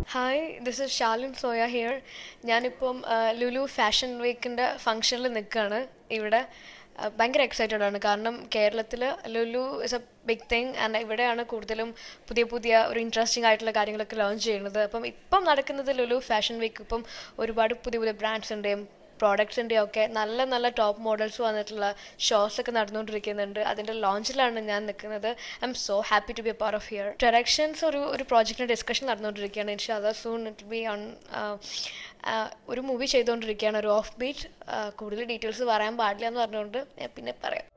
hi this is Shaalin Zoya here ഞാനിപ്പം ആ, Lulu fashion വീക്കിൻ്റെ ഫംഗ്ഷനിൽ നിൽക്കുകയാണ് ഇവിടെ ആ, ഭയങ്കര എക്സൈറ്റഡ് ആണ് കാരണം കേരളത്തിൽ Lulu is a big thing and ഇവിടെയാണ് കൂടുതലും പുതിയ പുതിയ ഒരു ഇൻട്രസ്റ്റിംഗ് ആയിട്ടുള്ള കാര്യങ്ങളൊക്കെ ലോഞ്ച് ചെയ്യുന്നത് അപ്പം ഇപ്പം നടക്കുന്നത് ലുലു ഫാഷൻ വീക്ക് ഇപ്പം ഒരുപാട് പുതിയ പുതിയ ബ്രാൻഡ്സിൻ്റെയും പ്രോഡക്ട്സിൻ്റെയും ഒക്കെ നല്ല നല്ല ടോപ്പ് മോഡൽസ് വന്നിട്ടുള്ള ഷോസ് ഒക്കെ നടന്നുകൊണ്ടിരിക്കുന്നുണ്ട് അതിൻ്റെ ലോഞ്ചിലാണ് ഞാൻ നിൽക്കുന്നത് I am so happy to be a part of here directions ഒരു ഒരു പ്രോജക്റ്റിൻ്റെ ഡിസ്കഷൻ നടന്നുകൊണ്ടിരിക്കുകയാണ് ഇൻഷാ അതാ സൂൺ ഇറ്റ് ബി ഓൺ ഒരു മൂവി ചെയ്തുകൊണ്ടിരിക്കുകയാണ് ഒരു ഓഫ് ബീറ്റ് കൂടുതൽ ഡീറ്റെയിൽസ് പറയാൻ പാടില്ല എന്ന് പറഞ്ഞുകൊണ്ട് ഞാൻ പിന്നെ പറയാം